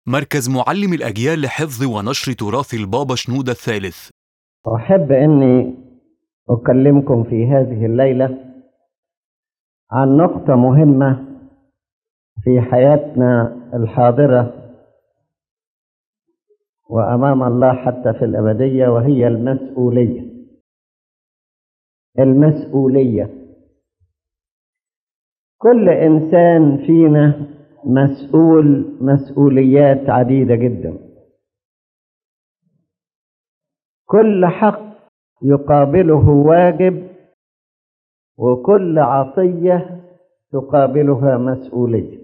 مركز معلم الأجيال لحفظ ونشر تراث البابا شنودة الثالث أحب أني أكلمكم في هذه الليلة عن نقطة مهمة في حياتنا الحاضرة وأمام الله حتى في الأبدية وهي المسؤولية المسؤولية كل إنسان فينا مسؤول مسؤوليات عديدة جدا كل حق يقابله واجب وكل عطية تقابلها مسؤولية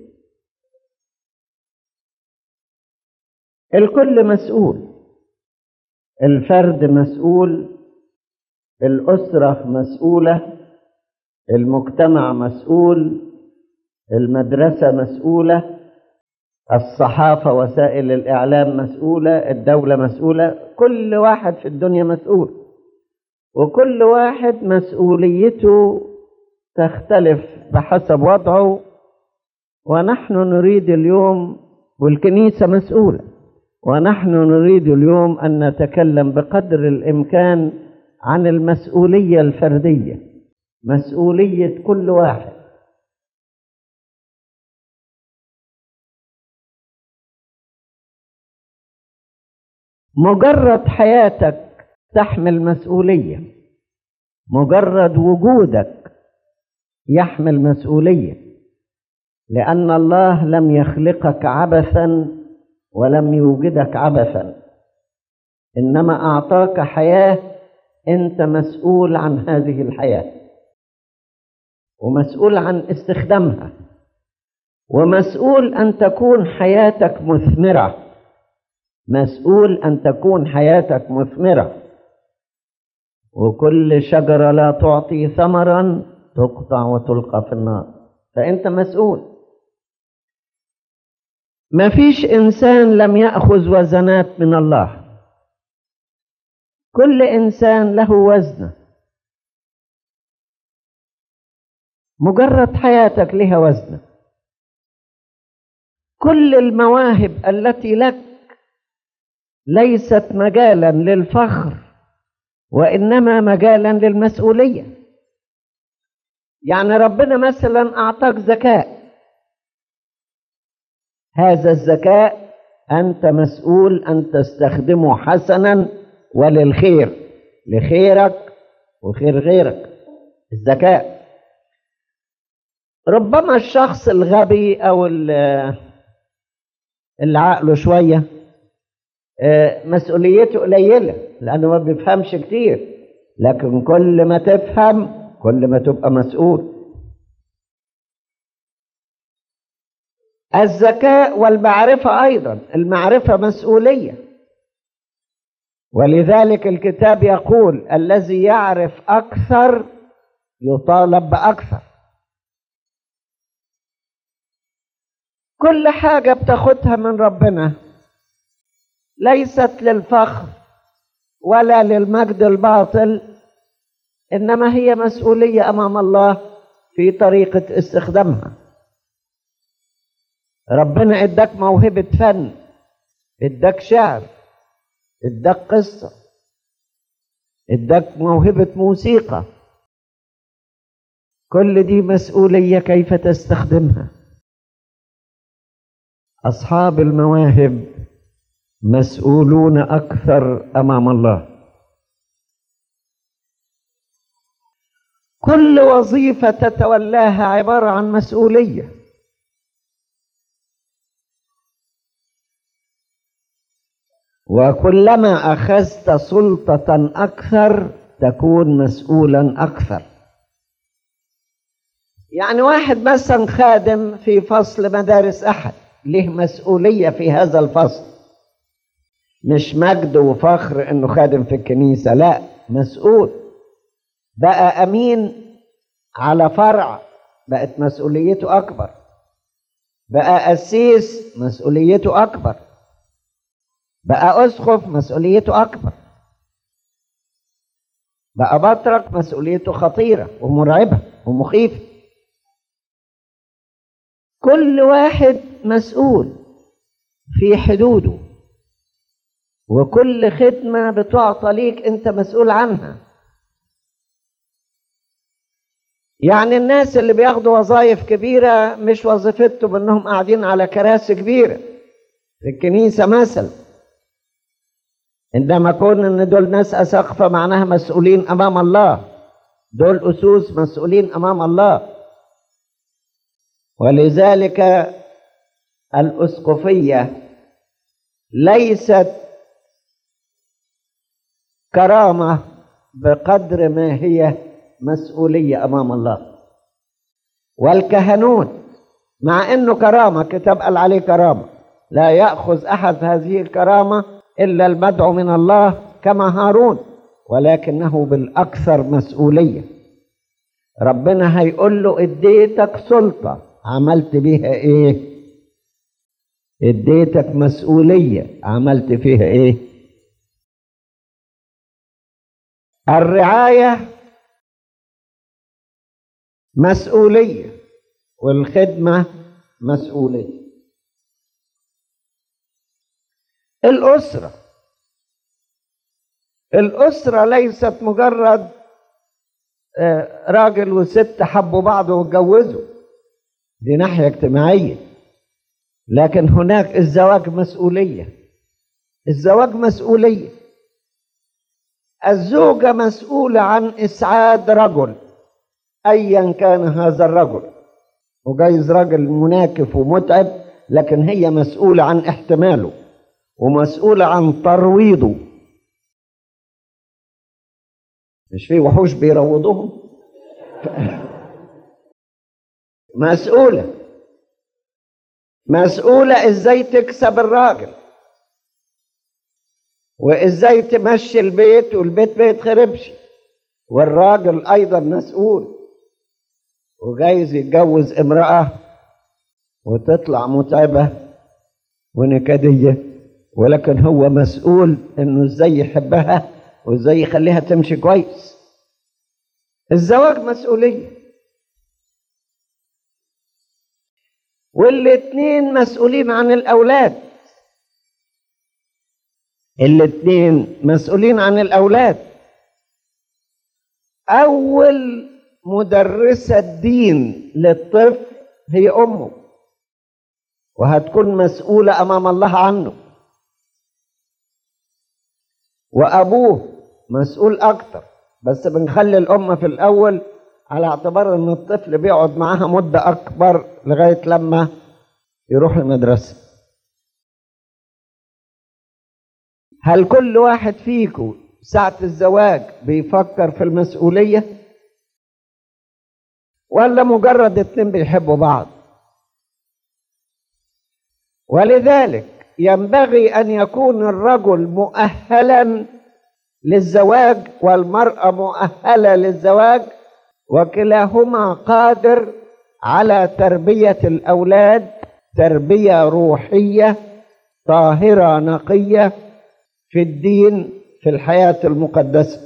الكل مسؤول الفرد مسؤول الأسرة مسؤولة المجتمع مسؤول المدرسة مسؤولة الصحافة وسائل الإعلام مسؤولة الدولة مسؤولة كل واحد في الدنيا مسؤول وكل واحد مسؤوليته تختلف بحسب وضعه ونحن نريد اليوم والكنيسة مسؤولة ونحن نريد اليوم أن نتكلم بقدر الإمكان عن المسؤولية الفردية مسؤولية كل واحد مجرد حياتك تحمل مسؤولية مجرد وجودك يحمل مسؤولية لأن الله لم يخلقك عبثا ولم يوجدك عبثا إنما أعطاك حياة أنت مسؤول عن هذه الحياة ومسؤول عن استخدامها ومسؤول أن تكون حياتك مثمرة مسؤول أن تكون حياتك مثمرة وكل شجرة لا تعطي ثمرا تقطع وتلقى في النار فأنت مسؤول ما فيش إنسان لم يأخذ وزنات من الله كل إنسان له وزنه مجرد حياتك لها وزنه كل المواهب التي لك ليست مجالا للفخر وانما مجالا للمسؤوليه يعني ربنا مثلا اعطاك ذكاء هذا الذكاء انت مسؤول ان تستخدمه حسنا وللخير لخيرك وخير غيرك الذكاء ربما الشخص الغبي او اللي عقله شويه مسؤوليته قليلة لأنه ما بيفهمش كتير لكن كل ما تفهم كل ما تبقى مسؤول الذكاء والمعرفة أيضا المعرفة مسؤولية ولذلك الكتاب يقول الذي يعرف أكثر يطالب بأكثر كل حاجة بتاخدها من ربنا ليست للفخر ولا للمجد الباطل انما هي مسؤوليه امام الله في طريقه استخدامها ربنا اداك موهبه فن اداك شعر اداك قصه اداك موهبه موسيقى كل دي مسؤوليه كيف تستخدمها اصحاب المواهب مسؤولون اكثر امام الله كل وظيفه تتولاها عباره عن مسؤوليه وكلما اخذت سلطه اكثر تكون مسؤولا اكثر يعني واحد مثلا خادم في فصل مدارس احد له مسؤوليه في هذا الفصل مش مجد وفخر انه خادم في الكنيسه لا مسؤول بقى امين على فرع بقت مسؤوليته اكبر بقى قسيس مسؤوليته اكبر بقى اسقف مسؤوليته اكبر بقى بطرك مسؤوليته خطيره ومرعبه ومخيفه كل واحد مسؤول في حدوده وكل خدمة بتعطى ليك أنت مسؤول عنها يعني الناس اللي بياخدوا وظائف كبيرة مش وظيفتهم انهم قاعدين على كراسي كبيرة في الكنيسة مثلا عندما كون ان دول ناس أساقفة معناها مسؤولين أمام الله دول أسوس مسؤولين أمام الله ولذلك الأسقفية ليست كرامة بقدر ما هي مسؤولية أمام الله والكهنوت مع أنه كرامة كتاب قال عليه كرامة لا يأخذ أحد هذه الكرامة إلا المدعو من الله كما هارون ولكنه بالأكثر مسؤولية ربنا هيقول له اديتك سلطة عملت بيها ايه اديتك مسؤولية عملت فيها ايه الرعاية مسؤولية والخدمة مسؤولية الأسرة الأسرة ليست مجرد راجل وست حبوا بعض واتجوزوا دي ناحية اجتماعية لكن هناك الزواج مسؤولية الزواج مسؤولية الزوجة مسؤولة عن إسعاد رجل أيا كان هذا الرجل وجايز راجل مناكف ومتعب لكن هي مسؤولة عن احتماله ومسؤولة عن ترويضه مش في وحوش بيروضوهم مسؤولة مسؤولة ازاي تكسب الراجل وازاي تمشي البيت والبيت ما يتخربش والراجل ايضا مسؤول وجايز يتجوز امرأة وتطلع متعبة ونكدية ولكن هو مسؤول انه ازاي يحبها وازاي يخليها تمشي كويس الزواج مسؤوليه والاتنين مسؤولين عن الأولاد الاتنين مسؤولين عن الأولاد أول مدرسة دين للطفل هي أمه وهتكون مسؤولة أمام الله عنه وأبوه مسؤول أكتر بس بنخلي الأم في الأول على اعتبار ان الطفل بيقعد معاها مدة اكبر لغاية لما يروح المدرسة هل كل واحد فيكم ساعة الزواج بيفكر في المسؤولية ولا مجرد اتنين بيحبوا بعض ولذلك ينبغي ان يكون الرجل مؤهلا للزواج والمرأة مؤهلة للزواج وكلاهما قادر على تربية الأولاد تربية روحية طاهرة نقية في الدين في الحياة المقدسة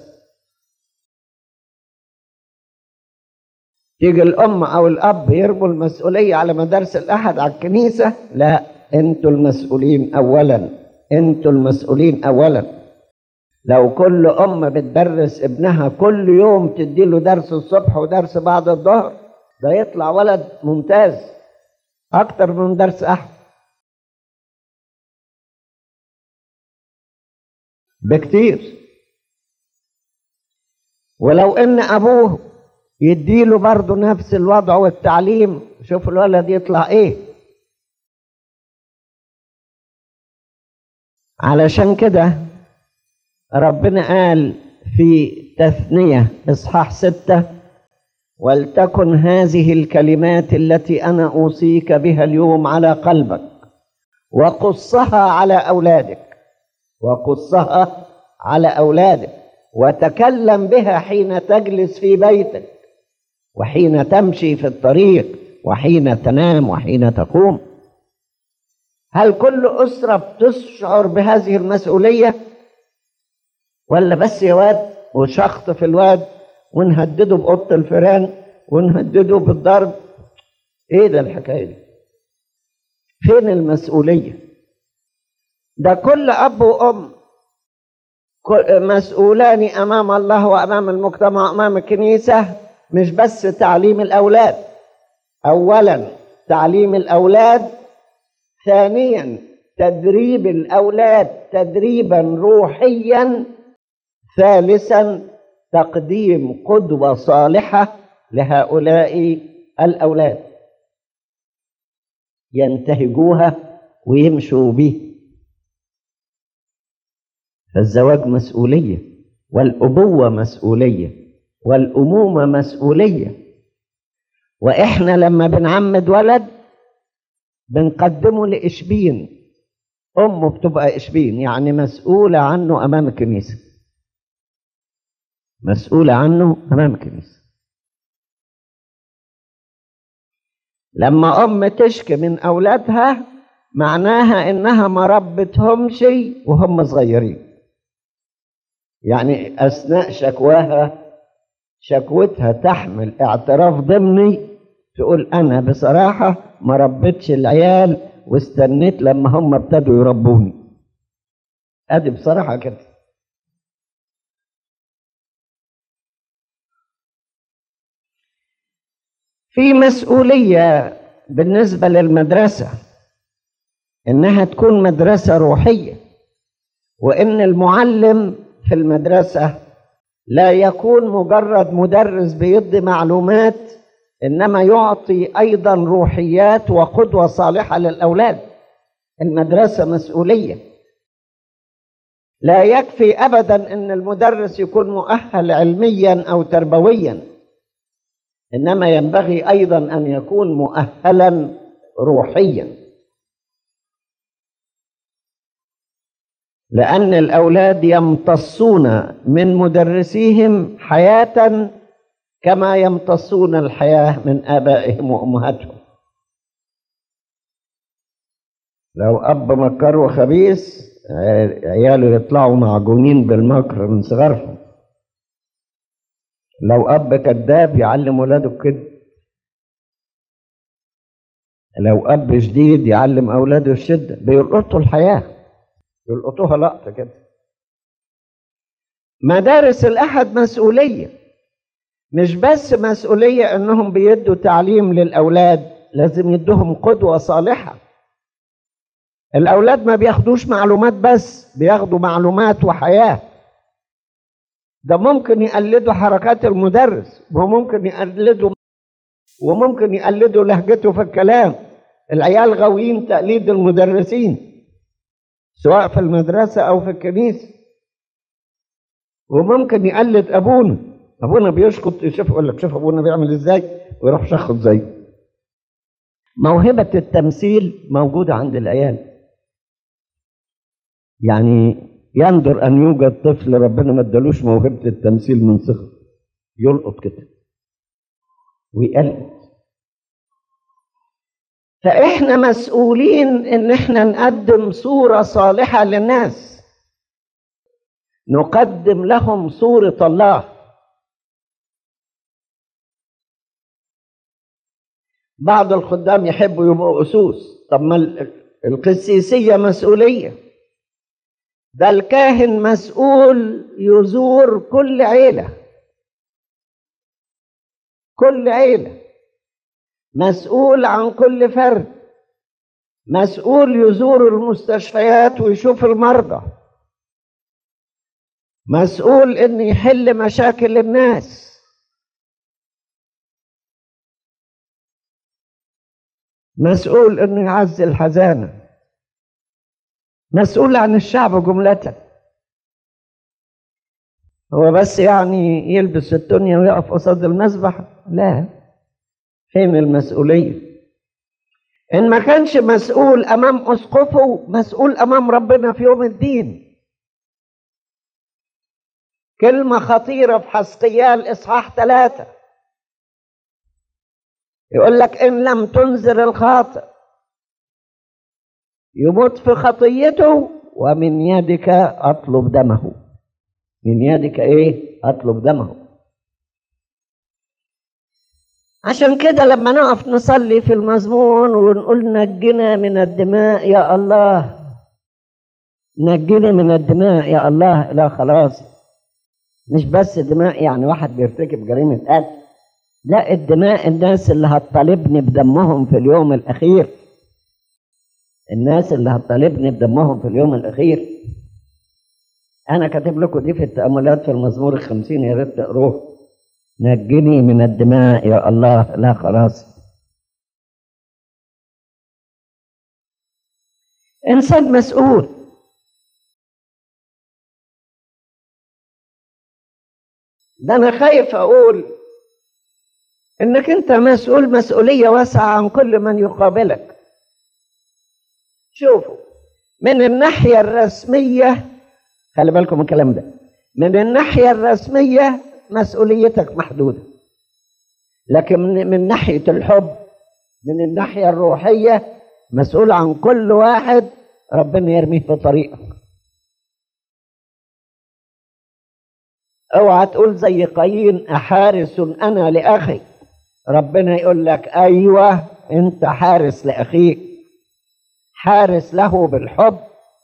تيجي الأم أو الأب يرموا المسؤولية على مدارس الأحد على الكنيسة لا أنتوا المسؤولين أولا أنتوا المسؤولين أولا لو كل أم بتدرس ابنها كل يوم تديله درس الصبح ودرس بعد الظهر ده يطلع ولد ممتاز أكتر من درس أحد بكتير ولو إن أبوه يديله برضه نفس الوضع والتعليم شوف الولد يطلع إيه علشان كده ربنا قال في تثنية إصحاح ستة ولتكن هذه الكلمات التي أنا أوصيك بها اليوم على قلبك وقصها على أولادك وقصها على أولادك وتكلم بها حين تجلس في بيتك وحين تمشي في الطريق وحين تنام وحين تقوم هل كل أسرة بتشعر بهذه المسؤولية؟ ولا بس يا واد وشخط في الواد ونهدده بقط الفيران ونهدده بالضرب ايه ده الحكايه دي فين المسؤوليه ده كل أب وأم مسؤولان أمام الله وأمام المجتمع وأمام الكنيسة مش بس تعليم الأولاد أولا تعليم الأولاد ثانيا تدريب الأولاد تدريبا روحيا ثالثا تقديم قدوة صالحة لهؤلاء الأولاد ينتهجوها ويمشوا به فالزواج مسؤولية والأبوة مسؤولية والأمومة مسؤولية وإحنا لما بنعمد ولد بنقدمه لإشبين أمه بتبقى إشبين يعني مسؤولة عنه أمام الكنيسة مسؤولة عنه أمام الكنيسة لما أم تشكي من أولادها معناها إنها ما ربتهمش وهم صغيرين يعني أثناء شكواها شكوتها تحمل اعتراف ضمني تقول أنا بصراحة ما ربيتش العيال واستنيت لما هم ابتدوا يربوني أدي بصراحة كده في مسؤولية بالنسبة للمدرسة إنها تكون مدرسة روحية وإن المعلم في المدرسة لا يكون مجرد مدرس بيدي معلومات إنما يعطي أيضا روحيات وقدوة صالحة للأولاد المدرسة مسؤولية لا يكفي أبدا أن المدرس يكون مؤهل علميا أو تربويا انما ينبغي ايضا ان يكون مؤهلا روحيا لان الاولاد يمتصون من مدرسيهم حياه كما يمتصون الحياه من ابائهم وامهاتهم لو اب مكر وخبيث عياله يطلعوا معجونين بالمكر من صغرهم لو اب كذاب يعلم ولاده الكذب لو اب شديد يعلم اولاده الشده بيلقطوا الحياه يلقطوها لقطه كده مدارس الاحد مسؤوليه مش بس مسؤوليه انهم بيدوا تعليم للاولاد لازم يدوهم قدوه صالحه الاولاد ما بياخدوش معلومات بس بياخدوا معلومات وحياه ده ممكن يقلدوا حركات المدرس وممكن يقلدوا وممكن يقلدوا لهجته في الكلام العيال غاويين تقليد المدرسين سواء في المدرسة أو في الكنيسة وممكن يقلد أبونا أبونا بيشخط يشوف يقول لك شوف أبونا بيعمل إزاي ويروح شخط زيه موهبة التمثيل موجودة عند العيال يعني يندر ان يوجد طفل ربنا ما ادالوش موهبه التمثيل من صغره يلقط كده ويقلد فاحنا مسؤولين ان احنا نقدم صوره صالحه للناس نقدم لهم صوره الله بعض الخدام يحبوا يبقوا اسوس طب ما القسيسيه مسؤوليه ده الكاهن مسؤول يزور كل عيلة كل عيلة مسؤول عن كل فرد مسؤول يزور المستشفيات ويشوف المرضى مسؤول ان يحل مشاكل الناس مسؤول انه يعزي الحزانه مسؤول عن الشعب جملة هو بس يعني يلبس الدنيا ويقف قصاد المذبح لا فين المسؤولية إن ما كانش مسؤول أمام أسقفه مسؤول أمام ربنا في يوم الدين كلمة خطيرة في حسقيال إصحاح ثلاثة يقول لك إن لم تنذر الخاطئ يموت في خطيته ومن يدك اطلب دمه من يدك ايه اطلب دمه عشان كده لما نقف نصلي في المزمور ونقول نجنا من الدماء يا الله نجني من الدماء يا الله لا خلاص مش بس دماء يعني واحد بيرتكب جريمة قتل لا الدماء الناس اللي هتطالبني بدمهم في اليوم الأخير الناس اللي هتطالبني بدمهم في اليوم الأخير أنا كاتب لكم دي في التأملات في المزمور الخمسين يا ريت تقروه نجني من الدماء يا الله لا خلاص إنسان مسؤول ده أنا خايف أقول إنك أنت مسؤول مسؤولية واسعة عن كل من يقابلك شوفوا من الناحية الرسمية خلي بالكم من الكلام ده من الناحية الرسمية مسؤوليتك محدودة لكن من, من ناحية الحب من الناحية الروحية مسؤول عن كل واحد ربنا يرميه في طريقك اوعى تقول زي قايين احارس انا لاخي ربنا يقول لك ايوه انت حارس لاخيك حارس له بالحب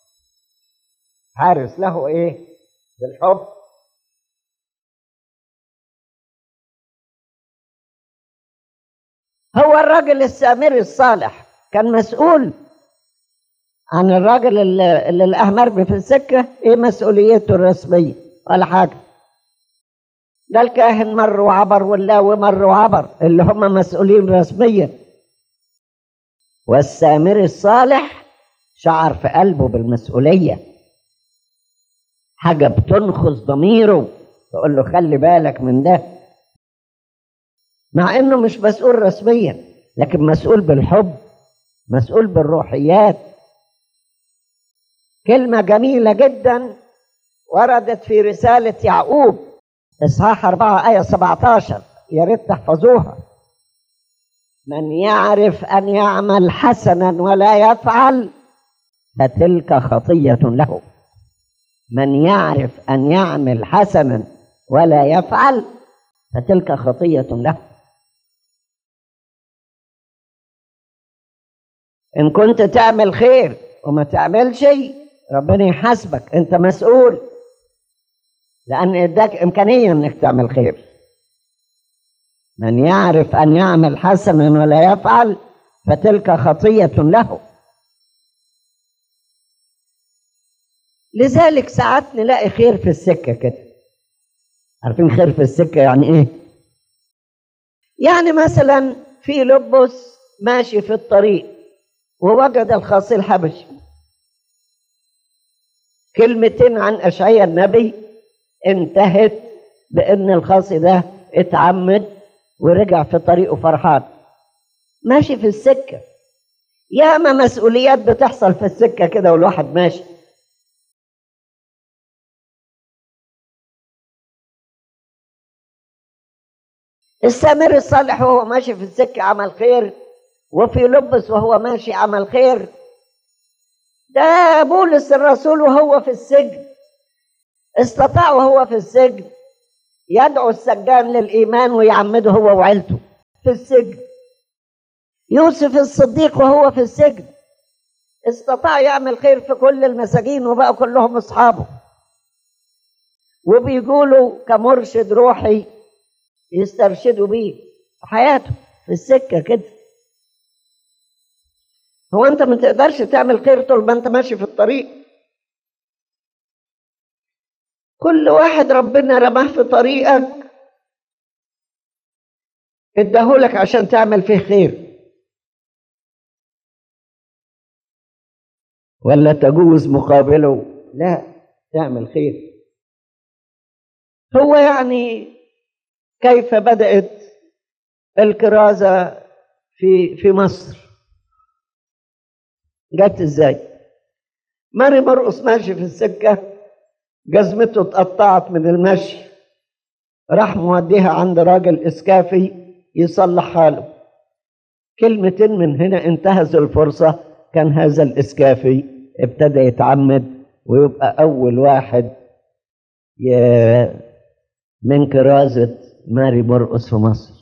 حارس له ايه بالحب هو الراجل السامري الصالح كان مسؤول عن الراجل اللي, اللي لقاه مرمي في السكه ايه مسؤوليته الرسميه ولا حاجه ده الكاهن مر وعبر واللاوي مر وعبر اللي هم مسؤولين رسميا والسامري الصالح شعر في قلبه بالمسؤوليه حاجه بتنخص ضميره تقول له خلي بالك من ده مع انه مش مسؤول رسميا لكن مسؤول بالحب مسؤول بالروحيات كلمة جميلة جدا وردت في رسالة يعقوب إصحاح 4 آية 17 يا ريت تحفظوها من يعرف أن يعمل حسنا ولا يفعل فتلك خطية له من يعرف أن يعمل حسنا ولا يفعل فتلك خطية له إن كنت تعمل خير وما تعمل شيء ربنا يحاسبك أنت مسؤول لأن إداك إمكانية إنك تعمل خير من يعرف أن يعمل حسنا ولا يفعل فتلك خطية له لذلك ساعات نلاقي خير في السكة كده عارفين خير في السكة يعني إيه؟ يعني مثلا في لبس ماشي في الطريق ووجد الخاصي الحبشي كلمتين عن أشعياء النبي انتهت بأن الخاصي ده اتعمد ورجع في طريقه فرحان ماشي في السكة ياما مسؤوليات بتحصل في السكة كده والواحد ماشي السامري الصالح وهو ماشي في السكة عمل خير وفي لبس وهو ماشي عمل خير ده بولس الرسول وهو في السجن استطاع وهو في السجن يدعو السجان للإيمان ويعمده هو وعيلته في السجن يوسف الصديق وهو في السجن استطاع يعمل خير في كل المساجين وبقوا كلهم أصحابه وبيقولوا كمرشد روحي يسترشدوا بيه في حياته في السكة كده هو انت ما تقدرش تعمل خير طول ما انت ماشي في الطريق كل واحد ربنا رماه في طريقك اداهولك عشان تعمل فيه خير ولا تجوز مقابله لا تعمل خير هو يعني كيف بدأت الكرازة في في مصر جت ازاي ماري مرقص ماشي في السكة جزمته اتقطعت من المشي راح موديها عند راجل اسكافي يصلح حاله كلمتين من هنا انتهز الفرصة كان هذا الاسكافي ابتدى يتعمد ويبقى اول واحد ي... من كرازة ماري مرقص في مصر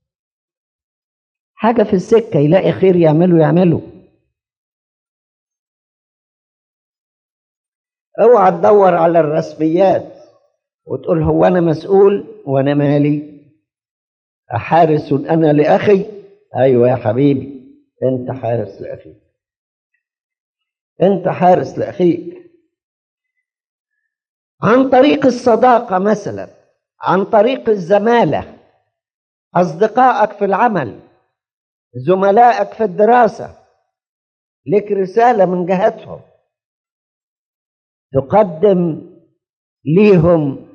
حاجة في السكة يلاقي خير يعمله يعمله اوعى تدور على الرسميات وتقول هو انا مسؤول وانا مالي احارس انا لاخي ايوه يا حبيبي انت حارس لاخيك انت حارس لاخيك عن طريق الصداقه مثلا عن طريق الزماله اصدقائك في العمل زملائك في الدراسه لك رساله من جهتهم تقدم ليهم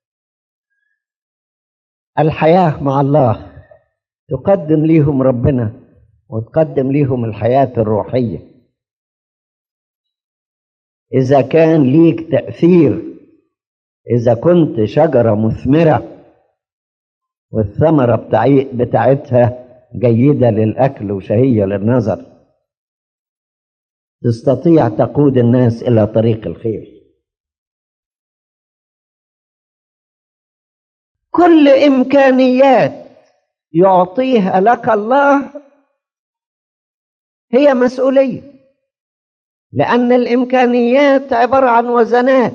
الحياه مع الله تقدم ليهم ربنا وتقدم ليهم الحياه الروحيه اذا كان ليك تاثير اذا كنت شجره مثمره والثمره بتاعي بتاعتها جيده للاكل وشهيه للنظر تستطيع تقود الناس الى طريق الخير كل امكانيات يعطيها لك الله هي مسؤوليه لان الامكانيات عباره عن وزنات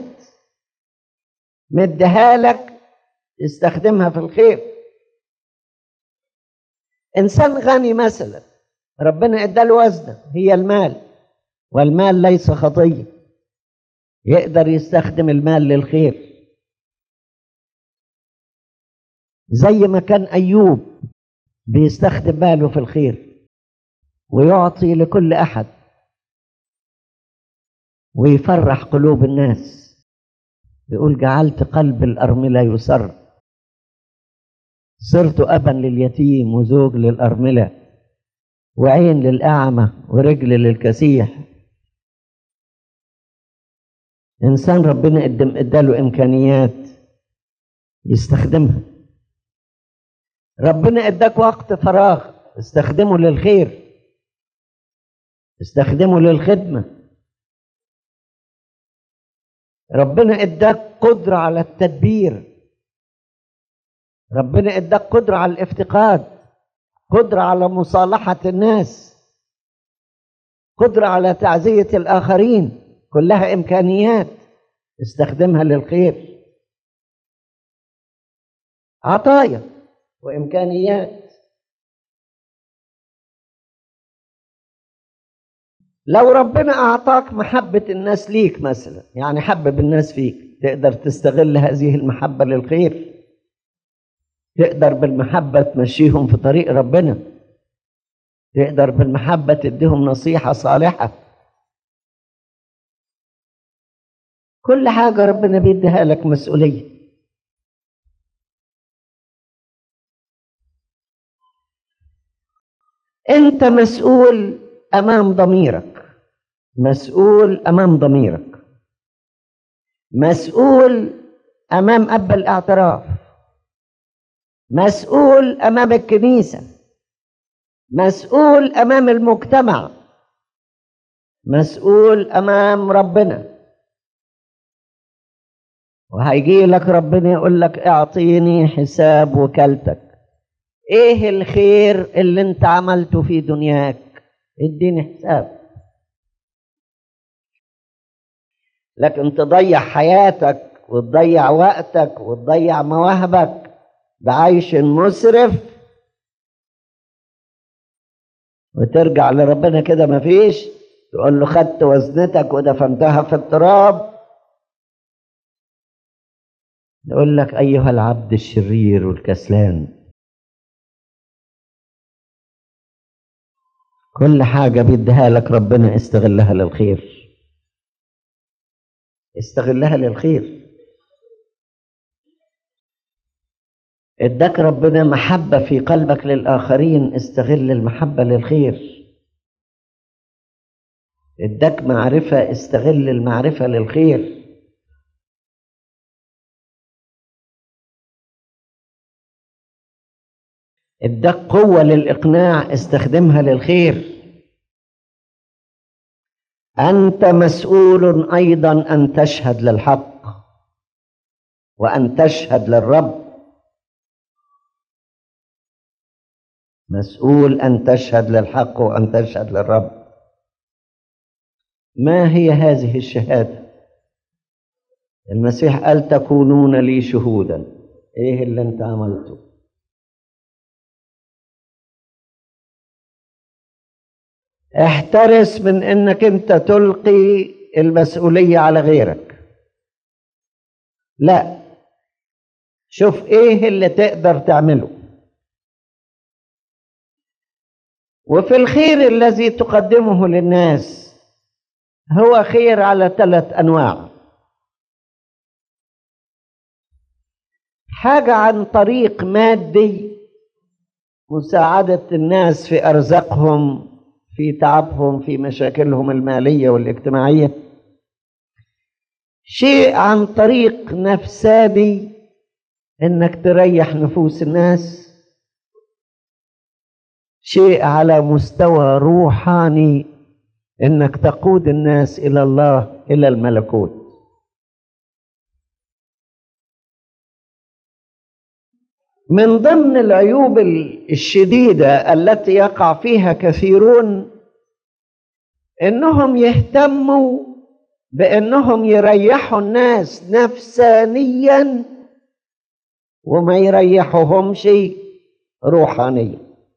مديها لك تستخدمها في الخير انسان غني مثلا ربنا اداله وزنه هي المال والمال ليس خطيه يقدر يستخدم المال للخير زي ما كان ايوب بيستخدم ماله في الخير ويعطي لكل احد ويفرح قلوب الناس يقول جعلت قلب الارمله يسر صرت ابا لليتيم وزوج للارمله وعين للاعمى ورجل للكسيح انسان ربنا قدم اداله امكانيات يستخدمها ربنا اداك وقت فراغ استخدمه للخير استخدمه للخدمه ربنا اداك قدره على التدبير ربنا اداك قدره على الافتقاد قدره على مصالحه الناس قدره على تعزيه الاخرين كلها امكانيات استخدمها للخير عطايا وامكانيات لو ربنا اعطاك محبه الناس ليك مثلا يعني حبب الناس فيك تقدر تستغل هذه المحبه للخير تقدر بالمحبه تمشيهم في طريق ربنا تقدر بالمحبه تديهم نصيحه صالحه كل حاجه ربنا بيديها لك مسؤوليه انت مسؤول امام ضميرك مسؤول امام ضميرك مسؤول امام اب الاعتراف مسؤول امام الكنيسه مسؤول امام المجتمع مسؤول امام ربنا وهيجي لك ربنا يقول لك اعطيني حساب وكالتك ايه الخير اللي انت عملته في دنياك اديني حساب لكن تضيع حياتك وتضيع وقتك وتضيع مواهبك بعيش مسرف وترجع لربنا كده مفيش تقول له خدت وزنتك ودفنتها في التراب يقول لك ايها العبد الشرير والكسلان كل حاجة بيديها لك ربنا استغلها للخير استغلها للخير اداك ربنا محبة في قلبك للآخرين استغل المحبة للخير اداك معرفة استغل المعرفة للخير اداك قوة للإقناع استخدمها للخير أنت مسؤول أيضا أن تشهد للحق وأن تشهد للرب مسؤول أن تشهد للحق وأن تشهد للرب ما هي هذه الشهادة المسيح قال تكونون لي شهودا ايه اللي انت عملته احترس من انك انت تلقي المسؤولية على غيرك لا شوف ايه اللي تقدر تعمله وفي الخير الذي تقدمه للناس هو خير على ثلاث انواع حاجه عن طريق مادي مساعده الناس في ارزاقهم في تعبهم في مشاكلهم الماليه والاجتماعيه شيء عن طريق نفساني انك تريح نفوس الناس شيء على مستوى روحاني انك تقود الناس الى الله الى الملكوت من ضمن العيوب الشديده التي يقع فيها كثيرون انهم يهتموا بانهم يريحوا الناس نفسانيا وما يريحوهمش روحانيا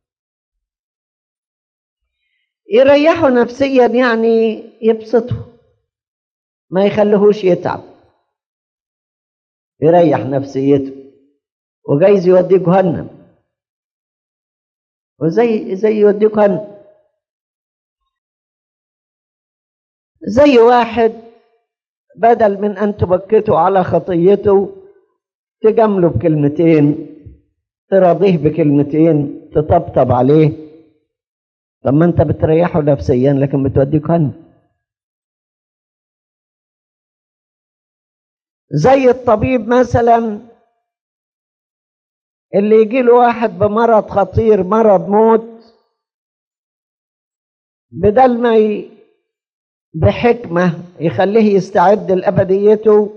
يريحوا نفسيا يعني يبسطوا ما يخليهوش يتعب يريح نفسيته وجايز يوديه جهنم وزي زي يوديه جهنم زي واحد بدل من ان تبكته على خطيته تجامله بكلمتين تراضيه بكلمتين تطبطب عليه طب ما انت بتريحه نفسيا لكن بتوديه جهنم زي الطبيب مثلا اللي يجي له واحد بمرض خطير مرض موت بدل ما ي... بحكمة يخليه يستعد لأبديته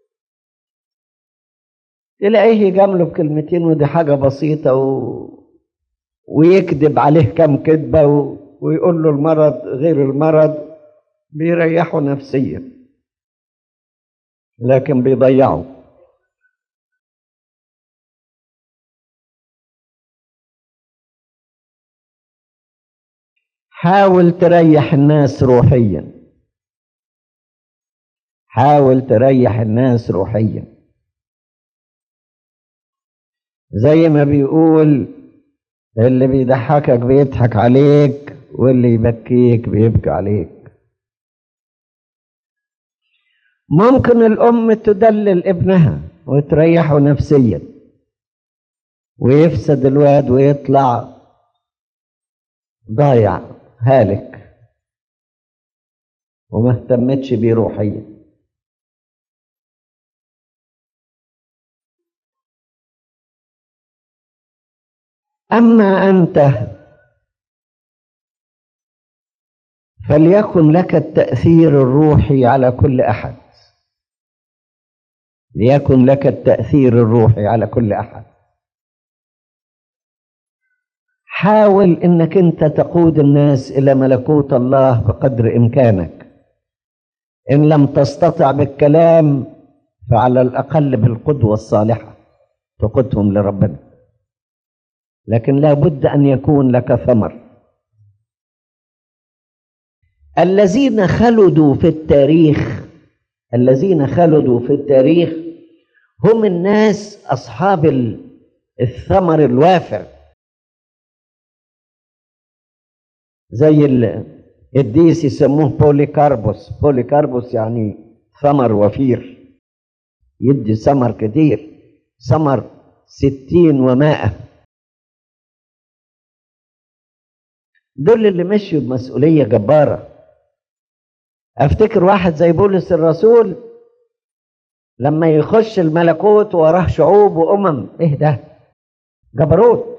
تلاقيه يجامله بكلمتين ودي حاجة بسيطة و... ويكذب عليه كم كذبة و... ويقول له المرض غير المرض بيريحه نفسيا لكن بيضيعه حاول تريح الناس روحيا حاول تريح الناس روحيا زي ما بيقول اللي بيضحكك بيضحك عليك واللي يبكيك بيبكي عليك ممكن الأم تدلل ابنها وتريحه نفسيا ويفسد الواد ويطلع ضايع هالك وما اهتمتش بيه روحيا أما أنت فليكن لك التأثير الروحي على كل أحد ليكن لك التأثير الروحي على كل أحد حاول انك انت تقود الناس الى ملكوت الله بقدر امكانك ان لم تستطع بالكلام فعلى الاقل بالقدوه الصالحه تقودهم لربنا لكن لا بد ان يكون لك ثمر الذين خلدوا في التاريخ الذين خلدوا في التاريخ هم الناس اصحاب الثمر الوافر زي الديس يسموه بوليكاربوس بوليكاربوس يعني ثمر وفير يدي ثمر كتير ثمر ستين ومائة دول اللي مشوا بمسؤولية جبارة افتكر واحد زي بولس الرسول لما يخش الملكوت وراه شعوب وامم ايه ده جبروت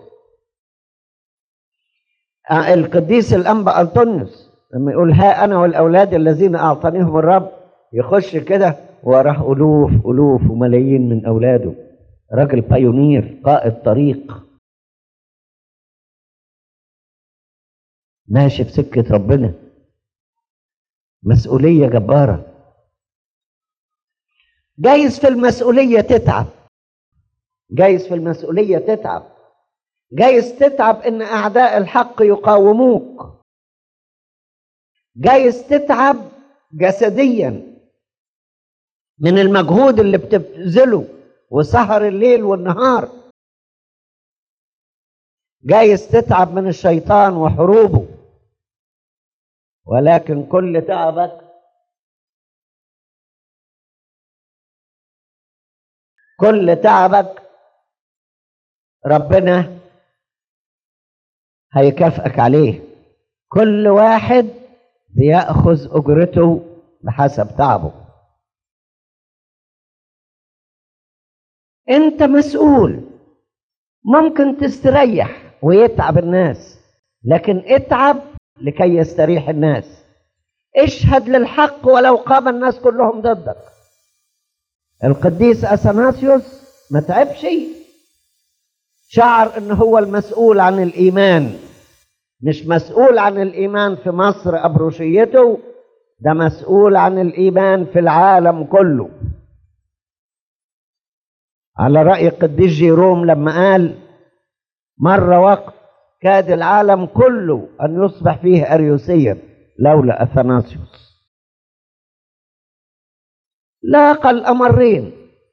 القديس الأنبا أنطونيوس لما يقول ها أنا والأولاد الذين أعطانيهم الرب يخش كده وراه ألوف ألوف وملايين من أولاده راجل بايونير قائد طريق ماشي في سكة ربنا مسؤولية جبارة جايز في المسؤولية تتعب جايز في المسؤولية تتعب جايز تتعب ان اعداء الحق يقاوموك جايز تتعب جسديا من المجهود اللي بتبذله وسهر الليل والنهار جايز تتعب من الشيطان وحروبه ولكن كل تعبك كل تعبك ربنا هيكافئك عليه كل واحد بياخذ اجرته بحسب تعبه انت مسؤول ممكن تستريح ويتعب الناس لكن اتعب لكي يستريح الناس اشهد للحق ولو قام الناس كلهم ضدك القديس اثناسيوس ما تعبش شعر ان هو المسؤول عن الايمان مش مسؤول عن الايمان في مصر ابروشيته ده مسؤول عن الايمان في العالم كله على راي القديس جيروم لما قال مر وقت كاد العالم كله ان يصبح فيه اريوسيا لولا اثناسيوس لاقى الامرين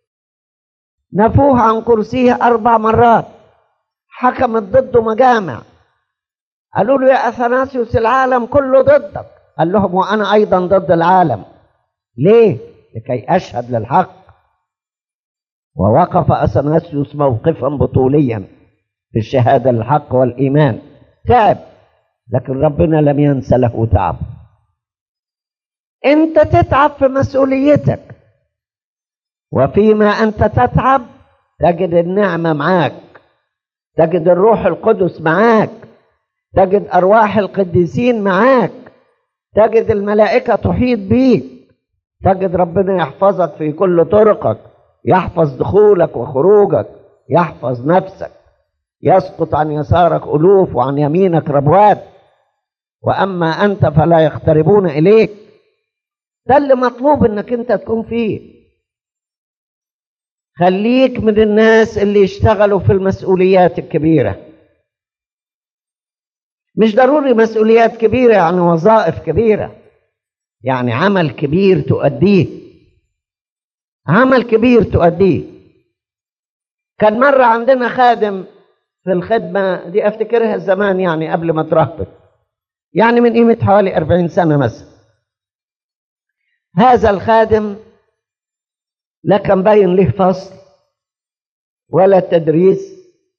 نفوه عن كرسيه اربع مرات حكمت ضده مجامع قالوا له يا اثناسيوس العالم كله ضدك قال لهم وانا ايضا ضد العالم ليه لكي اشهد للحق ووقف اثناسيوس موقفا بطوليا في الشهاده للحق والايمان تعب لكن ربنا لم ينسى له تعب انت تتعب في مسؤوليتك وفيما انت تتعب تجد النعمه معاك تجد الروح القدس معاك تجد ارواح القديسين معاك تجد الملائكه تحيط بيك تجد ربنا يحفظك في كل طرقك يحفظ دخولك وخروجك يحفظ نفسك يسقط عن يسارك الوف وعن يمينك ربوات واما انت فلا يقتربون اليك ده اللي مطلوب انك انت تكون فيه خليك من الناس اللي يشتغلوا في المسؤوليات الكبيره مش ضروري مسؤوليات كبيره يعني وظائف كبيره يعني عمل كبير تؤديه عمل كبير تؤديه كان مرة عندنا خادم في الخدمة دي أفتكرها زمان يعني قبل ما ترهبط يعني من قيمة حوالي أربعين سنة مثلا هذا الخادم لا كان باين له فصل ولا تدريس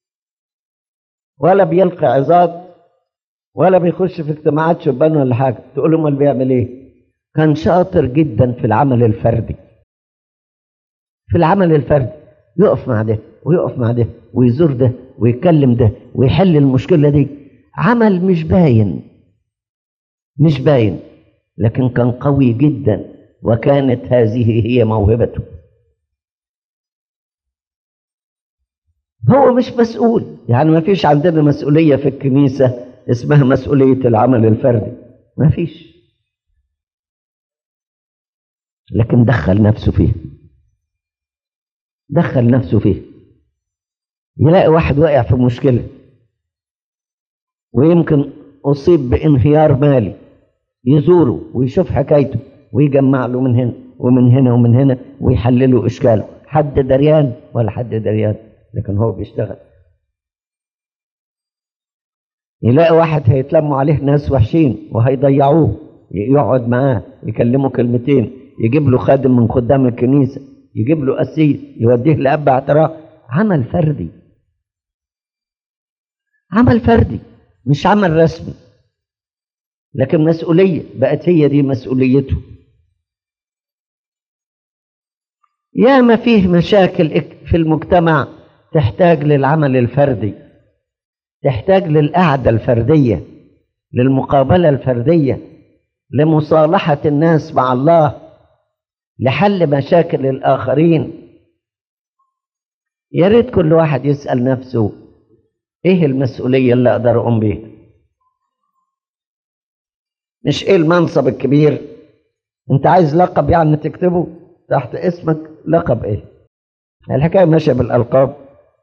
ولا بيلقي عظات ولا بيخش في اجتماعات شبان ولا حاجة تقول له امال بيعمل ايه كان شاطر جدا في العمل الفردي في العمل الفردي يقف مع ده ويقف مع ده ويزور ده ويكلم ده ويحل المشكلة دي عمل مش باين مش باين لكن كان قوي جدا وكانت هذه هي موهبته هو مش مسؤول يعني ما فيش عندنا مسؤولية في الكنيسة اسمها مسؤولية العمل الفردي ما فيش لكن دخل نفسه فيه دخل نفسه فيه يلاقي واحد واقع في مشكلة ويمكن أصيب بانهيار مالي يزوره ويشوف حكايته ويجمع له من هنا ومن هنا ومن هنا ويحلله إشكاله حد دريان ولا حد دريان لكن هو بيشتغل يلاقي واحد هيتلموا عليه ناس وحشين وهيضيعوه يقعد معاه يكلمه كلمتين يجيب له خادم من خدام الكنيسة يجيب له قسيس يوديه لأب اعتراف عمل فردي عمل فردي مش عمل رسمي لكن مسؤولية بقت هي دي مسؤوليته ياما فيه مشاكل في المجتمع تحتاج للعمل الفردي تحتاج للقعدة الفردية للمقابلة الفردية لمصالحة الناس مع الله لحل مشاكل الآخرين يا ريت كل واحد يسأل نفسه إيه المسؤولية اللي أقدر أقوم بيها مش إيه المنصب الكبير أنت عايز لقب يعني تكتبه تحت اسمك لقب ايه الحكايه ماشيه بالالقاب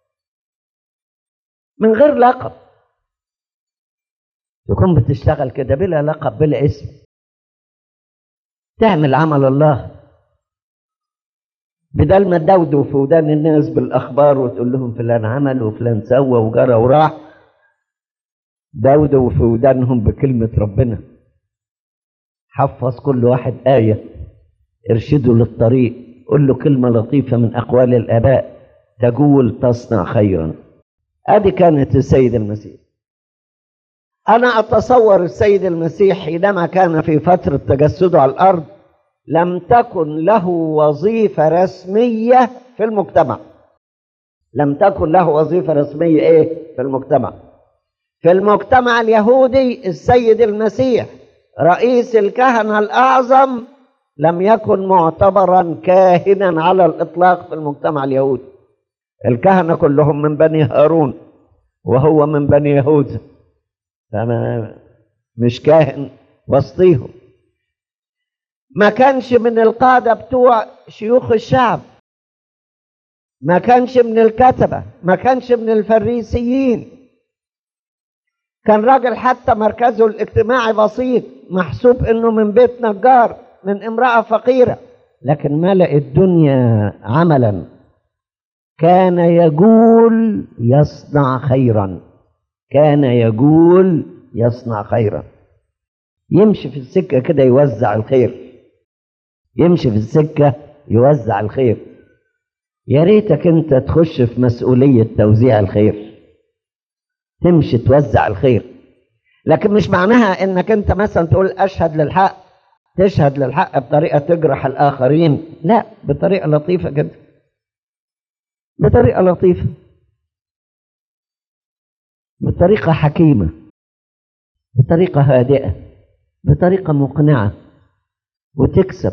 من غير لقب تكون بتشتغل كده بلا لقب بلا اسم تعمل عمل الله بدل ما تدودوا في ودان الناس بالاخبار وتقول لهم فلان عمل وفلان سوى وجرى وراح دودوا في ودانهم بكلمه ربنا حفظ كل واحد ايه ارشده للطريق قل له كلمه لطيفه من اقوال الاباء تقول تصنع خيرا ادي كانت السيد المسيح انا اتصور السيد المسيح حينما كان في فتره تجسده على الارض لم تكن له وظيفه رسميه في المجتمع لم تكن له وظيفه رسميه ايه في المجتمع في المجتمع اليهودي السيد المسيح رئيس الكهنه الاعظم لم يكن معتبرا كاهنا على الاطلاق في المجتمع اليهودي الكهنه كلهم من بني هارون وهو من بني يهوذا فما مش كاهن وسطيهم ما كانش من القادة بتوع شيوخ الشعب ما كانش من الكتبة ما كانش من الفريسيين كان راجل حتى مركزه الاجتماعي بسيط محسوب انه من بيت نجار من امرأة فقيرة لكن ملأ الدنيا عملا كان يقول يصنع خيرا كان يقول يصنع خيرا يمشي في السكة كده يوزع الخير يمشي في السكة يوزع الخير يا ريتك انت تخش في مسؤولية توزيع الخير تمشي توزع الخير لكن مش معناها انك انت مثلا تقول اشهد للحق تشهد للحق بطريقة تجرح الآخرين لا بطريقة لطيفة جدا بطريقة لطيفة بطريقة حكيمة بطريقة هادئة بطريقة مقنعة وتكسب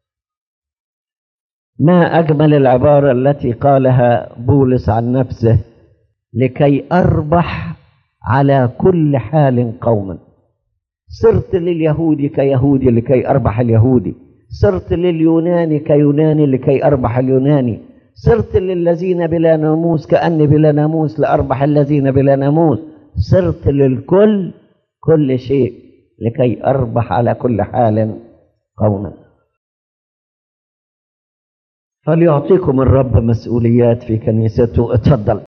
ما أجمل العبارة التي قالها بولس عن نفسه لكي أربح على كل حال قوما صرت لليهود كيهودي لكي أربح اليهودي صرت لليوناني كيوناني لكي أربح اليوناني صرت للذين بلا ناموس كأني بلا ناموس لأربح الذين بلا ناموس صرت للكل كل شيء لكي أربح على كل حال قوما فليعطيكم الرب مسؤوليات في كنيسته اتفضل